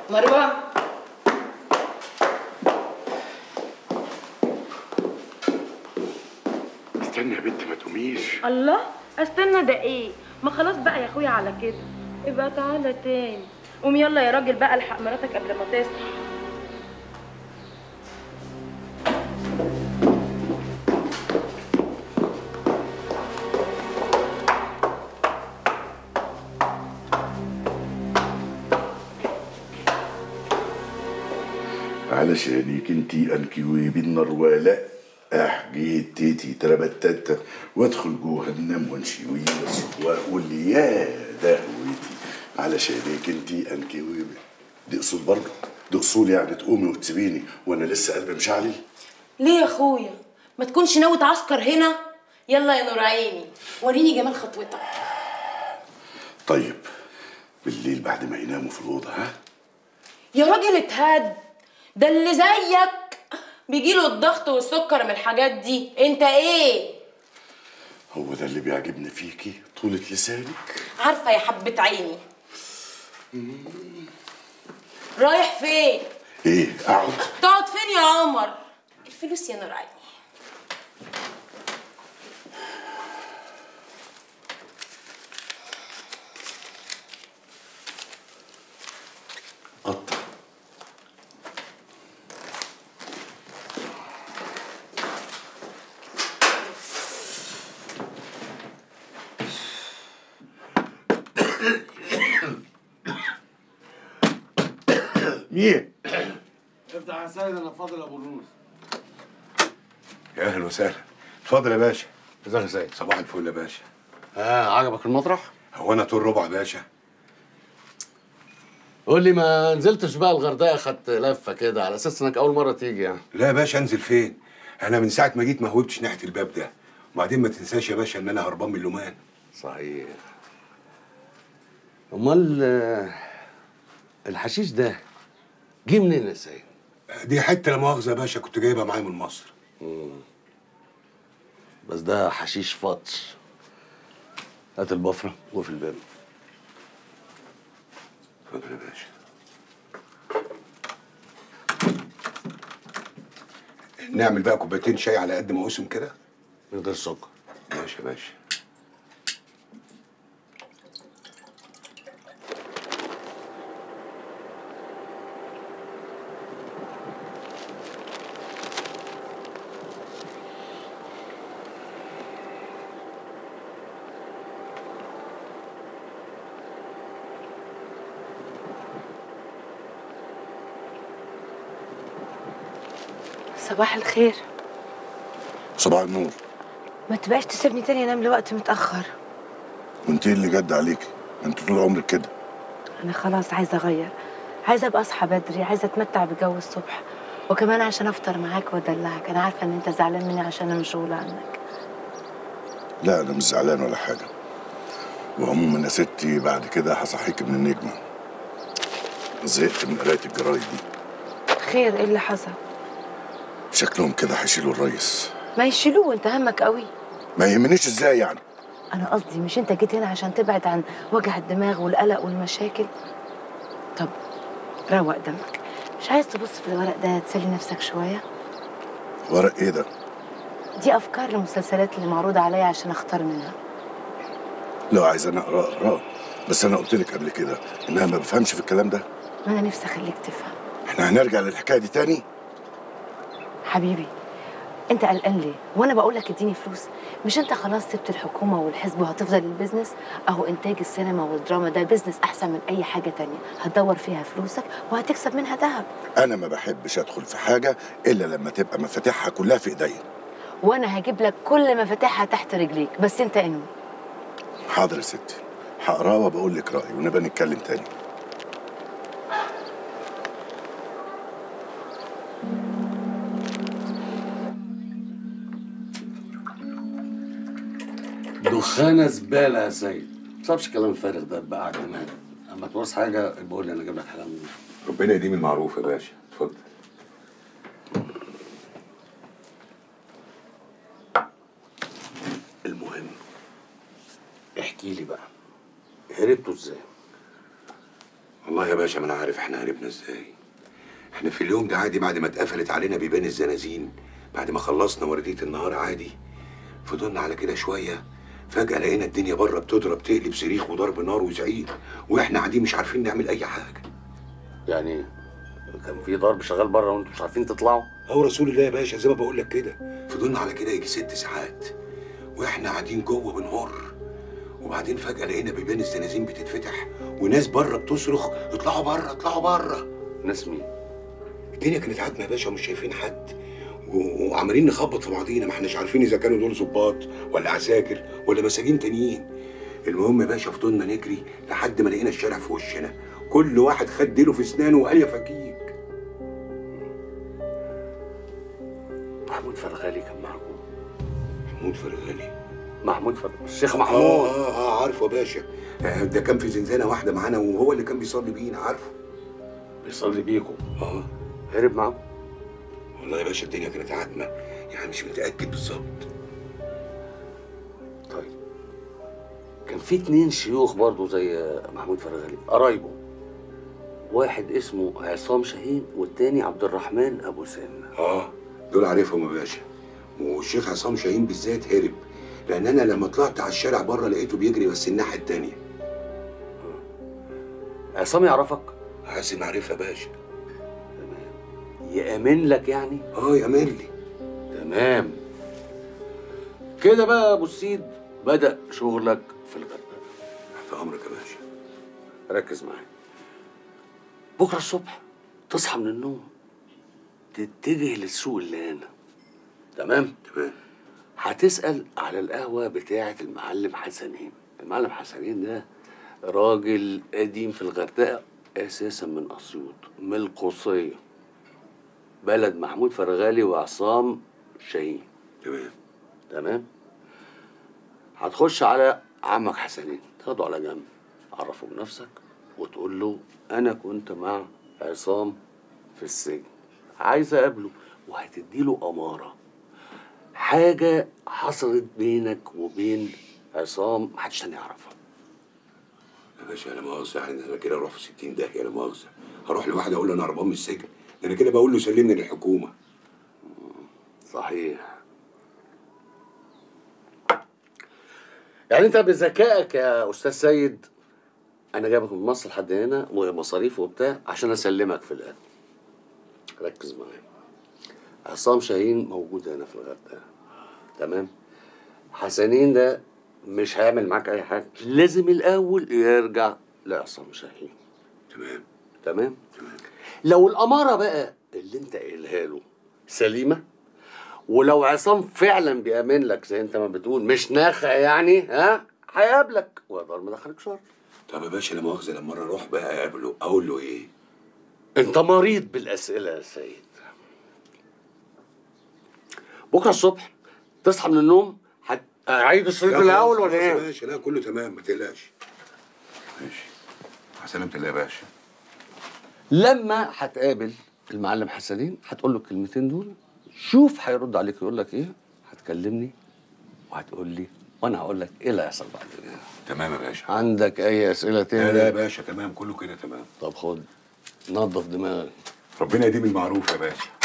مروه استني يا بنت ما تقوميش الله استنى ده ايه ما خلاص بقى يا اخويا على كده يبقى تعالى تاني قوم يلا يا راجل بقى الحق مراتك قبل ما تصحى علشانك انتي انكوي بالنروالة احجيت تيتي تربتت وادخل جهنم وانشوي واقول لي يا دهوتي علشانك انتي انكوي دي اصول برضه دي اصول يعني تقومي وتسيبيني وانا لسه قلبي مشعلل ليه يا اخويا ما تكونش ناوي تعسكر هنا يلا يا نور عيني وريني جمال خطوتك طيب بالليل بعد ما يناموا في الاوضه ها يا راجل اتهد ده اللي زيك بيجيله الضغط والسكر من الحاجات دي انت ايه هو ده اللي بيعجبني فيكي طولة لسانك عارفه يا حبه عيني رايح فين ايه اقعد تقعد فين يا عمر الفلوس يا نور عيني قطع مين؟ افتح يا سيد انا فاضل ابو الروس يا اهلا وسهلا اتفضل يا باشا ازيك يا سيد صباح الفل يا باشا اه عجبك المطرح هو انا طول ربع يا باشا قول لي ما نزلتش بقى الغردقه خدت لفه كده على اساس انك اول مره تيجي يعني لا يا باشا انزل فين؟ انا من ساعه ما جيت ما هوبتش ناحيه الباب ده وبعدين ما تنساش يا باشا ان انا هربان من اللومان صحيح امال آه، الحشيش ده جه منين يا سيد دي حته لا مؤاخذه يا باشا كنت جايبها معايا من مصر بس ده حشيش فطش هات البفره وفي الباب اتفضل يا باشا نعمل بقى كوبايتين شاي على قد ما قسم كده من غير سكر ماشي يا باشا صباح الخير صباح النور ما تبقاش تسيبني تاني انام لوقت متأخر وانت ايه اللي جد عليك انت طول عمرك كده انا خلاص عايزة اغير عايزة ابقى اصحى بدري عايزة اتمتع بجو الصبح وكمان عشان افطر معاك وادلعك انا عارفة ان انت زعلان مني عشان انا مشغولة عنك لا انا مش زعلان ولا حاجه وعموما يا ستي بعد كده هصحيك من النجمه زهقت من قرايه الجرايد دي خير ايه اللي حصل شكلهم كده هيشيلوا الريس ما يشيلوه وانت همك قوي ما يهمنيش ازاي يعني انا قصدي مش انت جيت هنا عشان تبعد عن وجع الدماغ والقلق والمشاكل طب روق دمك مش عايز تبص في الورق ده تسلي نفسك شوية ورق ايه ده دي افكار المسلسلات اللي معروضة عليا عشان اختار منها لو عايز انا اقرا اقرا بس انا قلت لك قبل كده ان انا ما بفهمش في الكلام ده ما انا نفسي اخليك تفهم احنا هنرجع للحكايه دي تاني حبيبي انت قلقان ليه وانا بقول لك اديني فلوس مش انت خلاص سبت الحكومه والحزب وهتفضل البيزنس اهو انتاج السينما والدراما ده بيزنس احسن من اي حاجه تانية هتدور فيها فلوسك وهتكسب منها ذهب انا ما بحبش ادخل في حاجه الا لما تبقى مفاتيحها كلها في ايديا وانا هجيب لك كل مفاتيحها تحت رجليك بس انت انوي حاضر يا ستي هقراه وبقول لك رايي ونبقى نتكلم تاني دخانه زباله يا سيد ما تصابش كلام فارغ ده بقى على الدماغ اما تعوز حاجه بقول لي انا اجيب لك حاجه من ربنا يديم المعروف يا باشا اتفضل المهم احكي لي بقى هربتوا ازاي والله يا باشا ما انا عارف احنا هربنا ازاي احنا في اليوم ده عادي بعد ما اتقفلت علينا بيبان الزنازين بعد ما خلصنا وردية النهار عادي فضلنا على كده شوية فجأة لقينا الدنيا بره بتضرب تقلب صريخ وضرب نار وزعيق واحنا قاعدين مش عارفين نعمل أي حاجة يعني كان في ضرب شغال بره وانتم مش عارفين تطلعوا هو رسول الله يا باشا زي ما بقول لك كده فضلنا على كده يجي ست ساعات واحنا قاعدين جوه بنهار وبعدين فجأة لقينا بيبان الزنازين بتتفتح وناس بره بتصرخ اطلعوا بره اطلعوا بره ناس مين؟ الدنيا كانت عاتمه يا باشا ومش شايفين حد و- وعمالين نخبط في بعضينا ما احناش عارفين اذا كانوا دول ظباط ولا عساكر ولا مساجين تانيين المهم يا باشا فضلنا نجري لحد ما لقينا الشارع في وشنا كل واحد خد ديله في اسنانه وقال يا فكيك محمود فرغالي كان معكم محمود فرغالي محمود فرغالي الشيخ اه محمود اه اه عارفه يا باشا آه، ده كان في زنزانه واحده معانا وهو اللي كان بيصلي بينا عارفه بيصلي بيكم اه هرب معاكم والله يا باشا الدنيا كانت عاتمه يعني مش متاكد بالظبط طيب كان في اتنين شيوخ برضه زي محمود فرغالي قرايبه واحد اسمه عصام شاهين والتاني عبد الرحمن ابو سامة اه دول عارفهم يا باشا والشيخ عصام شاهين بالذات هرب لان انا لما طلعت على الشارع بره لقيته بيجري بس الناحيه التانيه عصام يعرفك حاسس عارفها يا باشا يأمن لك يعني اه يا ملي تمام كده بقى يا ابو السيد بدأ شغلك في الغردقة تحت امرك يا باشا ركز معايا بكره الصبح تصحى من النوم تتجه للسوق اللي هنا تمام تمام هتسأل على القهوة بتاعة المعلم حسنين المعلم حسنين ده راجل قديم في الغردقة أساسا من أسيوط من القصية بلد محمود فرغالي وعصام شاهين تمام تمام هتخش على عمك حسنين تاخده على جنب عرفه بنفسك وتقول له انا كنت مع عصام في السجن عايز اقابله وهتدي له اماره حاجه حصلت بينك وبين عصام محدش تاني يعرفها يا باشا لا مؤاخذه يعني انا كده اروح في 60 داهيه لا مؤاخذه هروح لواحد اقول له انا هربان من السجن ده انا كده بقول له سلمني للحكومه صحيح يعني انت بذكائك يا استاذ سيد انا جايبك من مصر لحد هنا ومصاريف وبتاع عشان اسلمك في الاخر ركز معايا عصام شاهين موجود هنا في الغردقه تمام حسنين ده مش هيعمل معاك اي حاجه لازم الاول يرجع لعصام شاهين تمام تمام لو الاماره بقى اللي انت قايلها له سليمه ولو عصام فعلا بيامن لك زي انت ما بتقول مش ناخع يعني ها هيقابلك ويقدر مدخلك شر طب يا باشا لا مؤاخذه لما أنا اروح بقى اقابله اقول له ايه انت مريض بالاسئله يا سيد بكره الصبح تصحى من النوم هت... اعيد الشريط لا الاول خلاص، ولا خلاص يا ايه باشا لا كله تمام ما تقلقش ماشي سلامة الله يا باشا لما هتقابل المعلم حسنين هتقول له الكلمتين دول شوف هيرد عليك يقول لك ايه هتكلمني وهتقول لي وانا هقول لك ايه اللي هيحصل بعد كده تمام يا باشا عندك اي اسئله لا لا يا تاني باشا تمام كله كده تمام طب خد نظف دماغك ربنا يديم المعروف يا باشا